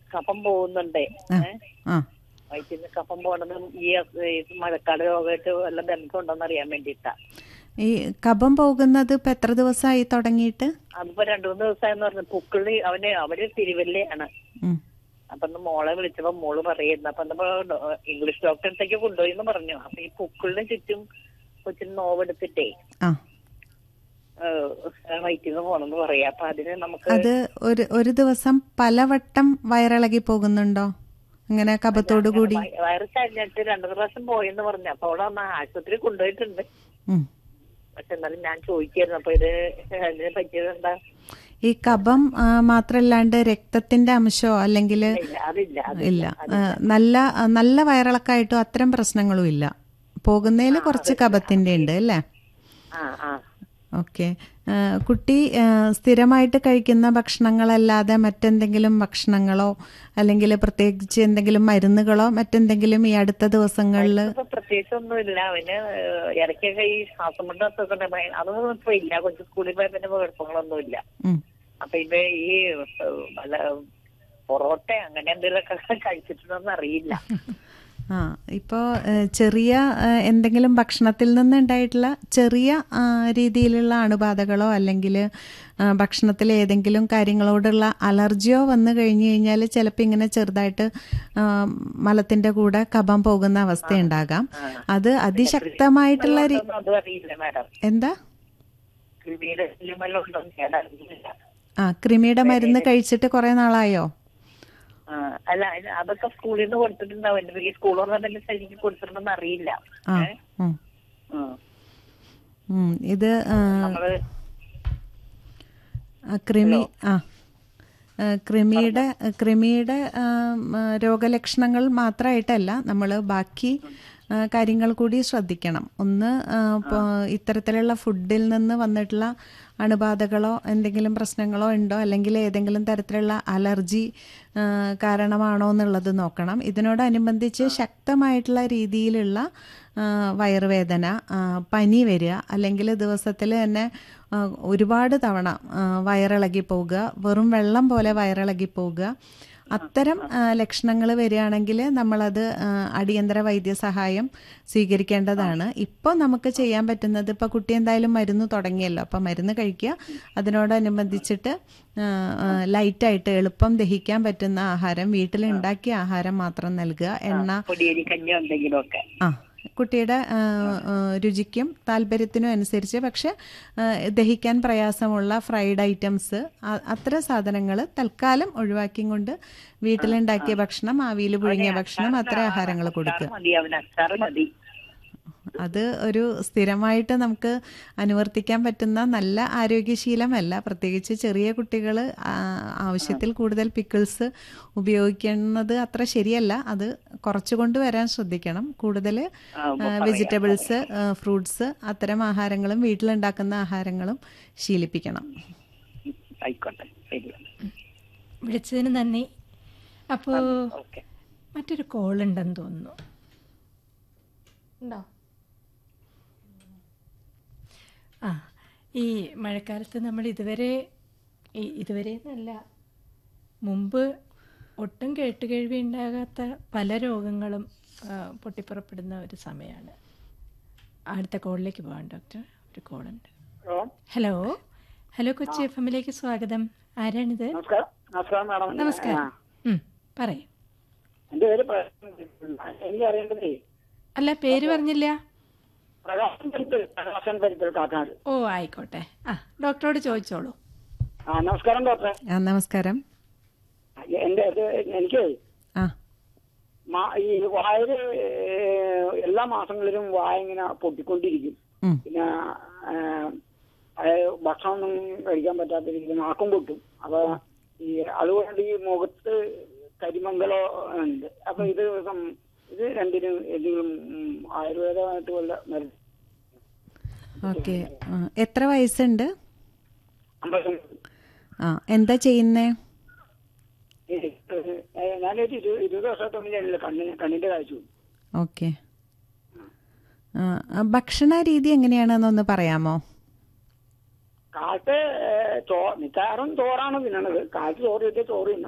കഫം പോകുന്നുണ്ടേ ആ ഏ? ആ വയറ്റിൽ നിന്ന് കഫം പോകണതും ഈ ഈ മഴക്കാല രോഗമായിട്ട് വല്ല ബന്ധമുണ്ടോന്ന് അറിയാൻ വേണ്ടിയിട്ടാ ഈ കഫം പോകുന്നത് ഇപ്പം എത്ര ദിവസമായി തുടങ്ങിയിട്ട് അതിപ്പോ രണ്ടു മൂന്ന് ദിവസമായെന്ന് പറഞ്ഞു പുക്കിളി അവന് അവര് തിരുവല്ലയാണ് ഉം. അപ്പൊ ഇന്ന് മോളെ വിളിച്ചപ്പോ മോള് പറയുന്നു അപ്പൊ നമ്മ ഇംഗ്ലീഷ് ഡോക്ടറെ അടുത്തേക്ക് കൊണ്ടുപോയി എന്ന് പറഞ്ഞു അപ്പൊ ഈ പുക്കിളിന് ചുറ്റും കൊച്ചിന് നോവെടുത്തിട്ടേ ആ വയറ്റിൽ നിന്ന് പോണെന്ന് പറയാ അപ്പൊ അതിന് നമുക്ക് അത് ഒരു ഒരു ദിവസം പലവട്ടം വയറിളകി പോകുന്നുണ്ടോ അങ്ങനെ കഫത്തോടു കൂടി വയ- വയറ് ചരിഞ്ഞിട്ട് രണ്ടു പ്രാവശ്യം പോയെന്ന് പറഞ്ഞു അപ്പൊ അവിടെ അമ്മ ആശുപത്രി കൊണ്ടുപോയിട്ടുണ്ട് ഉം. പക്ഷെ എന്നാലും ഞാൻ ചോദിക്കായിരുന്നു അപ്പൊ ഇത് അതിനെ പറ്റിയത് എന്താ ഈ കഫം ആ, മാത്രല്ലാണ്ട് രക്തത്തിന്റെ അംശമോ അല്ലെങ്കിൽ ഇല്ല അതില്ല അത് ഇല്ല ആ, നല്ല ആ, നല്ല വയറിളക്കായിട്ടോ അത്തരം പ്രശ്നങ്ങളും ഇല്ല പോകുന്നതിൽ കുറച്ച് കഫത്തിന്റെ ഉണ്ട് അല്ലേ ആ ആ ഓക്കെ കുട്ടി ആ, സ്ഥിരമായിട്ട് കഴിക്കുന്ന ഭക്ഷണങ്ങളല്ലാതെ മറ്റെന്തെങ്കിലും ഭക്ഷണങ്ങളോ അല്ലെങ്കിൽ പ്രത്യേകിച്ച് എന്തെങ്കിലും മരുന്നുകളോ മറ്റെന്തെങ്കിലും ഈ അടുത്ത ദിവസങ്ങളിൽ ഇപ്പൊ പ്രത്യേകിച്ച് ഒന്നുമില്ല അവന് ഏഹ്, ഇടയ്ക്കൊക്കെ ഈ ശ്വാസം മുട്ട് അസുഖം അതൊന്നും ഇപ്പൊ ഇല്ല കൊച്ചു സ്കൂളിൽ പോയ പിന്നെ കുഴപ്പങ്ങളൊന്നുമില്ല അപ്പൊ ഇത് ഈ ഏഹ്, വല്ല പൊറോട്ട അങ്ങനെ എന്തെങ്കിലുമൊക്കെ കഴിച്ചിട്ടുണ്ടോന്ന് അറിയില്ല ആ ഇപ്പോൾ ചെറിയ ആ, എന്തെങ്കിലും ഭക്ഷണത്തിൽ നിന്നുണ്ടായിട്ടുള്ള ചെറിയ ആ, രീതിയിലുള്ള അണുബാധകളോ അല്ലെങ്കിൽ ഭക്ഷണത്തിൽ ഏതെങ്കിലും കാര്യങ്ങളോടുള്ള അലർജിയോ വന്നു കഴിഞ്ഞു കഴിഞ്ഞാൽ ചിലപ്പോൾ ഇങ്ങനെ ചെറുതായിട്ട് ആ, മലത്തിൻ്റെ കൂടെ കഫം പോകുന്ന അവസ്ഥ ഉണ്ടാകാം അത് അതിശക്തമായിട്ടുള്ള രീ- ഒന്നും അതും അറിയില്ല മാഡം എന്താ കൃമിയുടെ വല്ലതും ഉണ്ടോന്ന് ഞാൻ അറിയില്ല ആ കൃമിയുടെ മരുന്ന് കഴിച്ചിട്ട് കുറേ നാളായോ ആ, അല്ല ഇത് അതൊക്കെ സ്കൂളിൽ നിന്ന് കൊടുത്തിട്ടുണ്ടാവും എന്റെ ഈ സ്കൂൾ പറഞ്ഞാൽ ശരിക്കും കൊടുത്തിട്ടുണ്ടെന്ന് അറിയില്ല ആ ഏ? ഉം. ഉം. ഉം. ഇത് ആ, നമ്മള് ആ, കൃമി ആ ആ, കൃമിയുടെ കൃമിയുടെ ആ, ഉം, ആ, രോഗലക്ഷണങ്ങൾ മാത്രമായിട്ടല്ല നമ്മൾ ബാക്കി ആ, കാര്യങ്ങൾ കൂടി ശ്രദ്ധിക്കണം ഒന്ന് ആ, ഇപ്പോ ഇത്തരത്തിലുള്ള ഫുഡിൽ നിന്ന് വന്നിട്ടുള്ള അണുബാധകളോ എന്തെങ്കിലും പ്രശ്നങ്ങളോ ഉണ്ടോ അല്ലെങ്കിൽ ഏതെങ്കിലും തരത്തിലുള്ള അലർജി ആ, കാരണമാണോ എന്നുള്ളത് നോക്കണം ഇതിനോടനുബന്ധിച്ച് ശക്തമായിട്ടുള്ള രീതിയിലുള്ള ആ, വയറുവേദന ആ, പനി വരിക അല്ലെങ്കിൽ ദിവസത്തിൽ തന്നെ ആ, ഒരുപാട് തവണ ആ, വയറിളകി പോവുക വെറും വെള്ളം പോലെ വയറിളകി പോവുക അത്തരം ലക്ഷണങ്ങൾ വരികയാണെങ്കിൽ നമ്മളത് ആ, അടിയന്തര വൈദ്യസഹായം സ്വീകരിക്കേണ്ടതാണ് ഇപ്പോൾ നമുക്ക് ചെയ്യാൻ പറ്റുന്നത് ഇപ്പോൾ കുട്ടി എന്തായാലും മരുന്ന് തുടങ്ങിയല്ലോ അപ്പം മരുന്ന് കഴിക്കുക അതിനോടനുബന്ധിച്ചിട്ട് ആ, ആ, ലൈറ്റായിട്ട് എളുപ്പം ദഹിക്കാൻ പറ്റുന്ന ആഹാരം വീട്ടിൽ ഉണ്ടാക്കിയ ആഹാരം മാത്രം നൽകുക എണ്ണ പൊടിയരി കഞ്ഞോ എന്തെങ്കിലുമൊക്കെ ആ കുട്ടിയുടെ ആ, ആ, രുചിക്കും താല്പര്യത്തിനും അനുസരിച്ച് പക്ഷെ ആ, ദഹിക്കാൻ പ്രയാസമുള്ള ഫ്രൈഡ് ഐറ്റംസ് അ- അത്തരം സാധനങ്ങൾ തൽക്കാലം ഒഴിവാക്കിയും കൊണ്ട് വീട്ടിലുണ്ടാക്കിയ ഭക്ഷണം ആവിയിൽ പുഴുങ്ങിയ ഭക്ഷണം അത്തരം ആഹാരങ്ങൾ കൊടുക്കുക അച്ചാറ് മതി അവന് അച്ചാറ് മതി അത് ഒരു സ്ഥിരമായിട്ട് നമുക്ക് അനുവർത്തിക്കാൻ പറ്റുന്ന നല്ല ആരോഗ്യശീലമല്ല പ്രത്യേകിച്ച് ചെറിയ കുട്ടികൾ ആവശ്യത്തിൽ കൂടുതൽ പിക്കിൾസ് ഉപയോഗിക്കുന്നത് അത്ര ശരിയല്ല അത് കുറച്ചു കൊണ്ടുവരാൻ ശ്രദ്ധിക്കണം കൂടുതൽ വെജിറ്റബിൾസ് ഫ്രൂട്ട്സ് അത്തരം ആഹാരങ്ങളും വീട്ടിലുണ്ടാക്കുന്ന ആഹാരങ്ങളും ശീലിപ്പിക്കണം ആയിക്കോട്ടെ ശരി വിളിച്ചതിന് നന്ദി അപ്പോൾ ഓക്കെ മറ്റൊരു കോൾ ഉണ്ടെന്ന് തോന്നുന്നു ഉണ്ടോ ആ ഈ മഴക്കാലത്ത് നമ്മൾ ഇതുവരെ ഈ- ഇതുവരെ എന്നല്ല മുമ്പ് ഒട്ടും കേട്ടുകേഴ്വി ഉണ്ടാകാത്ത പല രോഗങ്ങളും ആ, പൊട്ടിപ്പുറപ്പെടുന്ന ഒരു സമയമാണ് അടുത്ത കോളിലേക്ക് പോകാം ഡോക്ടർ ഒരു കോളുണ്ട് ഹലോ ഹലോ കൊച്ചി എഫ് എമ്മിലേക്ക് സ്വാഗതം ആരാണിത് നമസ്കാരം നമസ്കാരം മാഡം നമസ്കാരം ഉം, പറയൂ എന്റെ പേര് പ്രകാശൻ എനിക്ക് അറിയേണ്ടതേ അല്ല പേര് പറഞ്ഞില്ല പ്രകാശൻ പരിക്കൽ പ്രകാശൻ പരിക്കൽ കാക്കാട് ഓ ആയിക്കോട്ടെ ആ ഡോക്ടറോട് ചോദിച്ചോളൂ ആ നമസ്കാരം ഡോക്ടറെ ആ നമസ്കാരം എന്റെ ഇത് എനിക്ക് ആ മാ- ഈ വായര് ഏഹ്, എല്ലാ മാസങ്ങളിലും വായ ഇങ്ങനെ പൊട്ടിക്കൊണ്ടിരിക്കും ഉം. പിന്നെ ഏഹ്, അത് ഭക്ഷണമൊന്നും കഴിക്കാൻ പറ്റാത്ത രീതിയിൽ നാക്കും പൊട്ടും അപ്പൊ ഈ അതുകൊണ്ട് ഈ മുഖത്ത് കരിമംഗലോ ഉണ്ട് അപ്പൊ ഇത് സം- ഇത് രണ്ടിനും എന്തെങ്കിലും ഉം, ആയുർവേദമായിട്ട് വല്ല മരുന്ന് ഓക്കെ എത്ര വയസ്സുണ്ട് അമ്പത് ആ എന്താ ചെയ്യുന്നേ ഈ, ഏഹ്, ഞാനൊരു ഇരു- ഇരുപത് വർഷമായിട്ടൊന്നും ഞാനില്ല കണ്ണിന് കണ്ണിന്റെ കാഴ്ച ഓക്കെ ആ, ആ, ഭക്ഷണ രീതി എങ്ങനെയാണെന്നൊന്ന് പറയാമോ കാലത്ത് ഏഹ്, ചോ മിക്കവാറും ചോറാണ് തിന്നണത് കാലത്ത് ചോറ് കിട്ടിയ ചോറ് തിന്നും